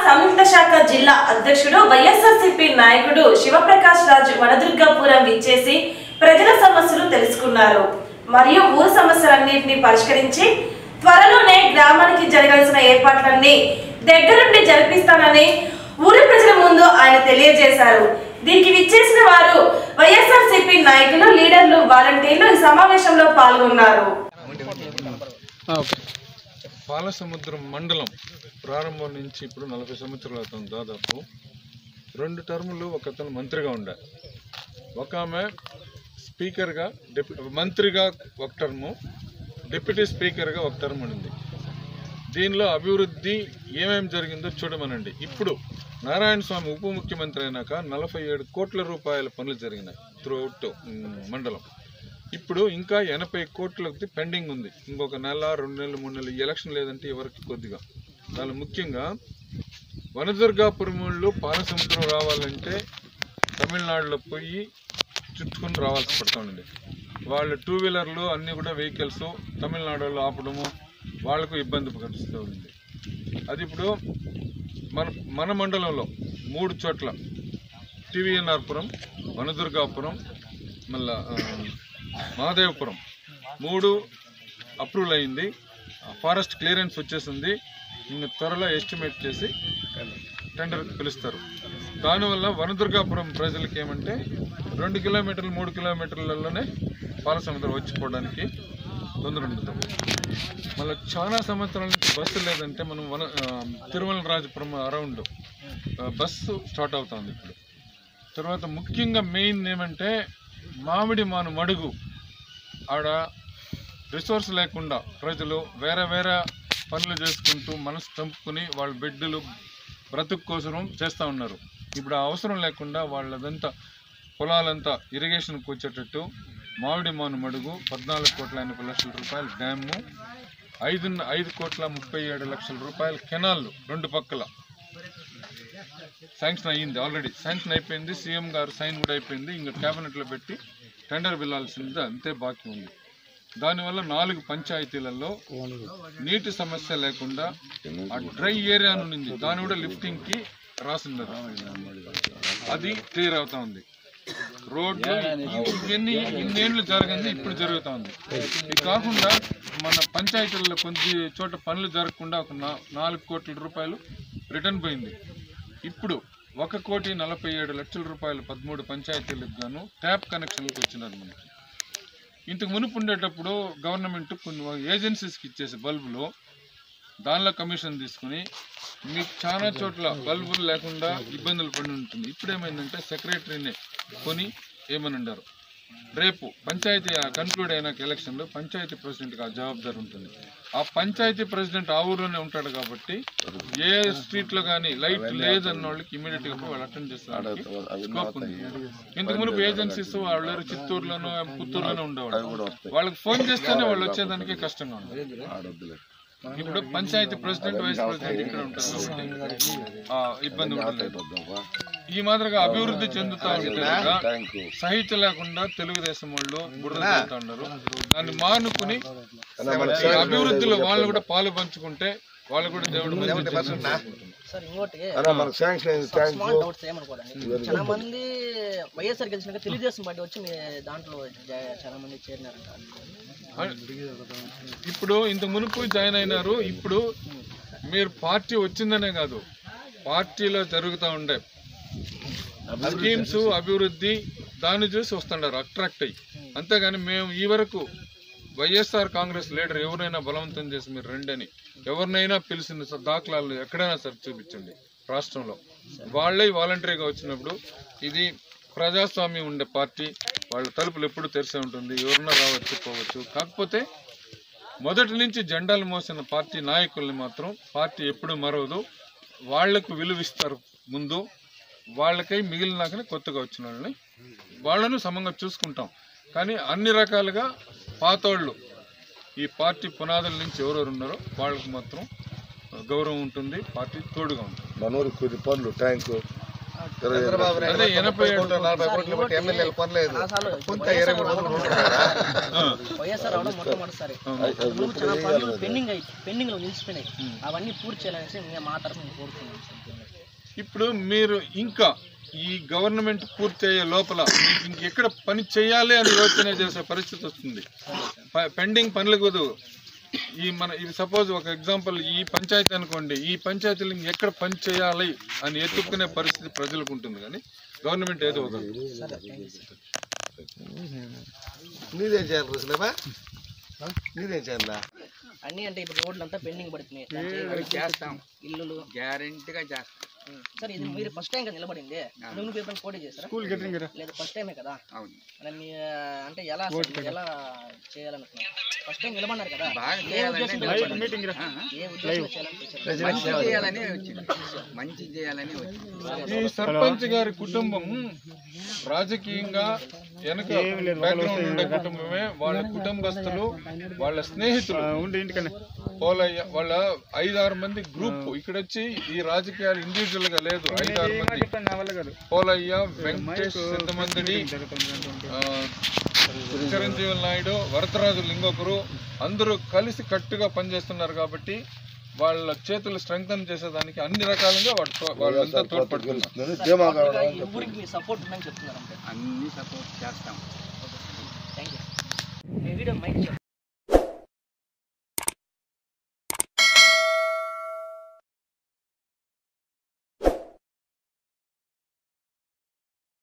సంయుక్త శాఖ జిల్లా అధ్యక్షుడు వైఎస్ఆర్సీపీ నాయకుడు శివప్రకాష్ రాజు వనదుర్గాపురం విచ్చేసి ప్రజల సమస్యలు తెలుసుకున్నారు మరియు ఊరు సమస్యలన్నింటినీ పరిష్కరించి త్వరలోనే గ్రామానికి జరగాల్సిన ఏర్పాట్లన్నీ దగ్గరుండి జరిపిస్తానని ఊరి ప్రజల ముందు ఆయన తెలియజేశారు దీనికి విచ్చేసిన వారు వైఎస్ఆర్సీపీ నాయకులు లీడర్లు వాలంటీర్లు ఈ సమావేశంలో పాల్గొన్నారు పాలసముద్రం మండలం ప్రారంభం నుంచి ఇప్పుడు నలభై సంవత్సరాలు అవుతుంది దాదాపు రెండు టర్ములు ఒక అతను మంత్రిగా ఉండే ఒక ఆమె స్పీకర్గా డిప్ మంత్రిగా ఒక టర్ము డిప్యూటీ స్పీకర్గా ఒక టర్మ్ ఉండింది దీనిలో అభివృద్ధి ఏమేమి జరిగిందో చూడమనండి ఇప్పుడు నారాయణ స్వామి ఉప ముఖ్యమంత్రి అయినాక నలభై ఏడు కోట్ల రూపాయల పనులు జరిగినాయి త్రూఅవుట్ మండలం ఇప్పుడు ఇంకా ఎనభై కోట్లకి పెండింగ్ ఉంది ఇంకొక నెల రెండు నెలలు మూడు నెలలు ఈ ఎలక్షన్ లేదంటే ఎవరికి కొద్దిగా దానిలో ముఖ్యంగా వనదుర్గాపురంలో పాలసముద్రం రావాలంటే తమిళనాడులో పోయి చుట్టుకుని రావాల్సి పడుతుంది వాళ్ళ టూ వీలర్లు అన్నీ కూడా వెహికల్స్ తమిళనాడులో ఆపడము వాళ్ళకు ఇబ్బంది పడుతూ ఉంది అది ఇప్పుడు మన మన మండలంలో మూడు చోట్ల టీవీఎన్ఆర్పురం వనదుర్గాపురం మళ్ళా ఆ, మహాదేవపురం మూడు అప్రూవల్ అయింది ఫారెస్ట్ క్లియరెన్స్ వచ్చేసింది ఇంకా త్వరలో ఎస్టిమేట్ చేసి టెండర్ పిలుస్తారు దానివల్ల వనదుర్గాపురం ప్రజలకి ఏమంటే రెండు కిలోమీటర్లు మూడు కిలోమీటర్లలోనే పాలసముద్రం వచ్చిపోవడానికి తొందర ఉండదు మళ్ళీ చాలా సంవత్సరాల నుంచి బస్సు లేదంటే మనం వన ఆ, Tirumala Rajapuram around bus start అవుతుంది ఇప్పుడు తర్వాత ముఖ్యంగా మెయిన్ ఏమంటే మామిడి మాను మడుగు ఆడ రిసోర్స్ లేకుండా ప్రజలు వేరే వేరే పనులు చేసుకుంటూ మనసు చంపుకుని వాళ్ళ బిడ్డలు బ్రతుకు కోసం చేస్తూ ఉన్నారు ఇప్పుడు ఆ అవసరం లేకుండా వాళ్ళదంతా పొలాలంతా ఇరిగేషన్కి వచ్చేటట్టు మామిడి మాను మడుగు పద్నాలుగు కోట్ల ఎనభై లక్షల రూపాయల డ్యాము ఐదు ఐదు కోట్ల ముప్పై ఏడు లక్షల రూపాయల కెనాల్లు రెండు పక్కల శాంక్షన్ అయ్యింది ఆల్రెడీ శాంక్షన్ అయిపోయింది సీఎం గారు సైన్ కూడా అయిపోయింది ఇంకా క్యాబినెట్లో పెట్టి టెండర్ వెళ్ళాల్సింది అంతే బాకీ ఉంది దానివల్ల నాలుగు పంచాయతీలలో నీటి సమస్య లేకుండా ఆ డ్రై ఏరియా నుండి దాని కూడా లిఫ్టింగ్ కి రాసిన్నారు అది క్లియర్ అవుతా ఉంది రోడ్లు ఇవన్నీ ఇన్నేళ్ళు జరగంది ఇప్పుడు జరుగుతా ఉంది ఇది కాకుండా మన పంచాయతీలలో కొద్ది చోట పనులు జరగకుండా ఒక నా- నాలుగు కోట్ల రూపాయలు రిటర్న్ పోయింది ఇప్పుడు ఒక కోటి నలభై ఏడు లక్షల రూపాయలు పదమూడు పంచాయతీలకు గాను ట్యాప్ కనెక్షన్లకు వచ్చినది మనకి ఇంతకు మునుపు ఉండేటప్పుడు గవర్నమెంట్ కొన్ని ఏజెన్సీస్కి ఇచ్చేసి బల్బులు దానిలో కమిషన్ తీసుకుని మీకు చాలా చోట్ల బల్బులు లేకుండా ఇబ్బందులు పడి ఉంటుంది ఇప్పుడు ఏమైందంటే సెక్రటరీని కొని ఏమని ఉండారు రేపు పంచాయతీ కన్క్లూడ్ అయిన ఎలక్షన్లో పంచాయతీ ప్రెసిడెంట్కి ఆ జవాబుదారి ఉంటుంది ఆ పంచాయతీ ప్రెసిడెంట్ ఆ ఊర్లోనే ఉంటాడు కాబట్టి ఏ స్ట్రీట్లో కానీ లైట్ లేదన్న వాళ్ళకి ఇమీడియట్ గా పోయి వాళ్ళు అటెండ్ చేస్తారు స్కోప్ ఉంది ఇంతకు మునుపు ఏజెన్సీస్ వాళ్ళు చిత్తూరులోనూ పుత్తూరులోనూ ఉండేవాళ్ళు వాళ్ళకి ఫోన్ చేస్తేనే వాళ్ళు వచ్చేదానికి కష్టంగా ఉంది ఇప్పుడు పంచాయతీ ప్రెసిడెంట్ వైస్ ప్రెసిడెంట్ ఇక్కడ ఉంటారు కాబట్టి ఆ, ఇబ్బంది ఉండలేదు ఈ మాదిరిగా అభివృద్ధి చెందుతా ఉంటే కనుక సహిత లేకుండా తెలుగుదేశం వాళ్ళు బురద చల్లుతా ఉన్నారు దాన్ని మానుకుని ఈ అభివృద్ధిలో వాళ్ళు కూడా పాలు పంచుకుంటే వాళ్ళు కూడా దేవుడు మంచి చేయాలని సార్ ఇంకోటి అన్న మనకు శాంక్షన్ అయింది థ్యాంక్ స్మాల్ డౌట్స్ ఏమనుకోదండి చాలా మంది వైఎస్ఆర్ గెలిచినాక తెలుగుదేశం పార్టీ వచ్చి మీ దాంట్లో జా- చాలా మంది చేరినారంట ఇప్పుడు ఇంత మునుపు జాయిన్ అయినారు ఇప్పుడు మీరు పార్టీ వచ్చిందనే కాదు పార్టీలో జరుగుతూ ఉండే స్కీమ్స్ అభివృద్ధి దాన్ని చూసి వస్తుండారు అట్రాక్ట్ అయ్యి అంతేగాని మేము ఈ వరకు వైఎస్ఆర్ కాంగ్రెస్ లీడర్ ఎవరైనా బలవంతం చేసి మీరు రండని ఎవరినైనా పిలిచిన స- దాఖలాలు ఎక్కడైనా సరే చూపించండి రాష్ట్రంలో వాళ్ళే వాలంటరీగా వచ్చినప్పుడు ఇది ప్రజాస్వామ్యం ఉండే పార్టీ వాళ్ళ తలుపులు ఎప్పుడు తెరిసే ఉంటుంది ఎవరన్నా రావచ్చు పోవచ్చు కాకపోతే మొదటి నుంచి జెండాలు మోసిన పార్టీ నాయకుల్ని మాత్రం పార్టీ ఎప్పుడు మరవదు వాళ్లకు విలువిస్తారు ముందు వాళ్ళకై మిగిలినాకనే కొత్తగా వచ్చిన వాళ్ళని వాళ్ళను సమంగా చూసుకుంటాం కానీ అన్ని రకాలుగా పాతోళ్ళు ఈ పార్టీ పునాదుల నుంచి ఎవరెవరు ఉన్నారో వాళ్ళకి మాత్రం గౌరవం ఉంటుంది పార్టీ తోడుగా ఉంటుంది మనూరికి కొద్ది పనులు ట్యాంకు చంద్రబాబు నాయుడు అదే ఎనభై ఏడు కోట్లు, నలభై కోట్లు పెట్టి ఎమ్మెల్యేలు కొనలేదు చాలాసార్లు కొంత ఇరవై మూడు వందలు ఉంటారు కదా. వైఎస్ఆర్ రావడం మొట్టమొదటిసారి ముందు చాలా పనులు పెండింగ్ అయ్యి పెండింగ్ లో నిలిచిపోయినాయి అవన్నీ పూర్తి చేయాలనేసి మేము మా తరఫున మేము కోరుతున్నాం ఇప్పుడు మీరు ఇంకా ఈ గవర్నమెంట్ పూర్తి అయ్యే లోపల మీకు ఇంకెక్కడ పని చేయాలి అని యోచన చేసే పరిస్థితి వస్తుంది ప- పెండింగ్ పనులు కుదు ఈ మన ఇది సపోజ్ ఒక ఎగ్జాంపుల్ ఈ పంచాయతీ అనుకోండి ఈ పంచాయతీలు ఎక్కడ పని చేయాలి అని ఎత్తుక్కునే పరిస్థితి ప్రజలకు ఉంటుంది కానీ గవర్నమెంట్ ఏదో ఒక నీదేం చేయాలి రుసులేమా నీదేం చేయాలా అన్ని అంటే ఇప్పుడు రోడ్లు అంతా పెండింగ్ పడుతున్నాయి దాన్ని చేయాలి. చేస్తాం ఇల్లులు గ్యారెంటీగా చేస్తాం సార్ ఇది మీరు ఫస్ట్ టైం కదా నిలబడింది నువ్వు పేపర్ పోటీ చేస్తారా స్కూల్ లేదు ఫస్ట్ టైమే కదా అవును మరి మీ అంటే ఎలా అసలు మీరు ఎలా చేయాలనుకున్నారు ఫస్ట్ టైం నిలబడినారు కదా బాగా ఏ చేయాలని ఉద్దేశంతో నిలబడ్డారు? ఏ ఉద్దేశంతో చేయాలనిపించారు మంచి చేయాలని వచ్చింది మంచి చేయాలని వచ్చింది ఈ సర్పంచ్ గారి కుటుంబం రాజకీయంగా వెనక బ్యాక్గ్రౌండ్ ఉండే కుటుంబమే వాళ్ళ కుటుంబస్తులు వాళ్ళ స్నేహితులు పోలయ్య వాళ్ళ ఐదారు మంది గ్రూప్ ఇక్కడ వచ్చి ఈ రాజకీయాలు ఇండివిజువల్ గా లేదు ఐదారు మంది పోలయ్య వెంకటేష్ సిద్ధమందిని ఆ, చిరంజీవి నాయుడు వరదరాజులు ఇంకొకరు అందరూ కలిసి కట్టుగా పనిచేస్తున్నారు కాబట్టి వాళ్ళ చేతులు స్ట్రెంగ్తన్ చేసేదానికి అన్ని రకాలుగా వాడు వాళ్ళంతా తోడ్పడుతున్నారు అప్పటిగా ఈ ఊరికి మీ సపోర్ట్ ఉందని చెప్తున్నారు అంతే అన్ని సపోర్ట్ చేస్తాం థ్యాంక్ యూ మీ వీడియో మైక్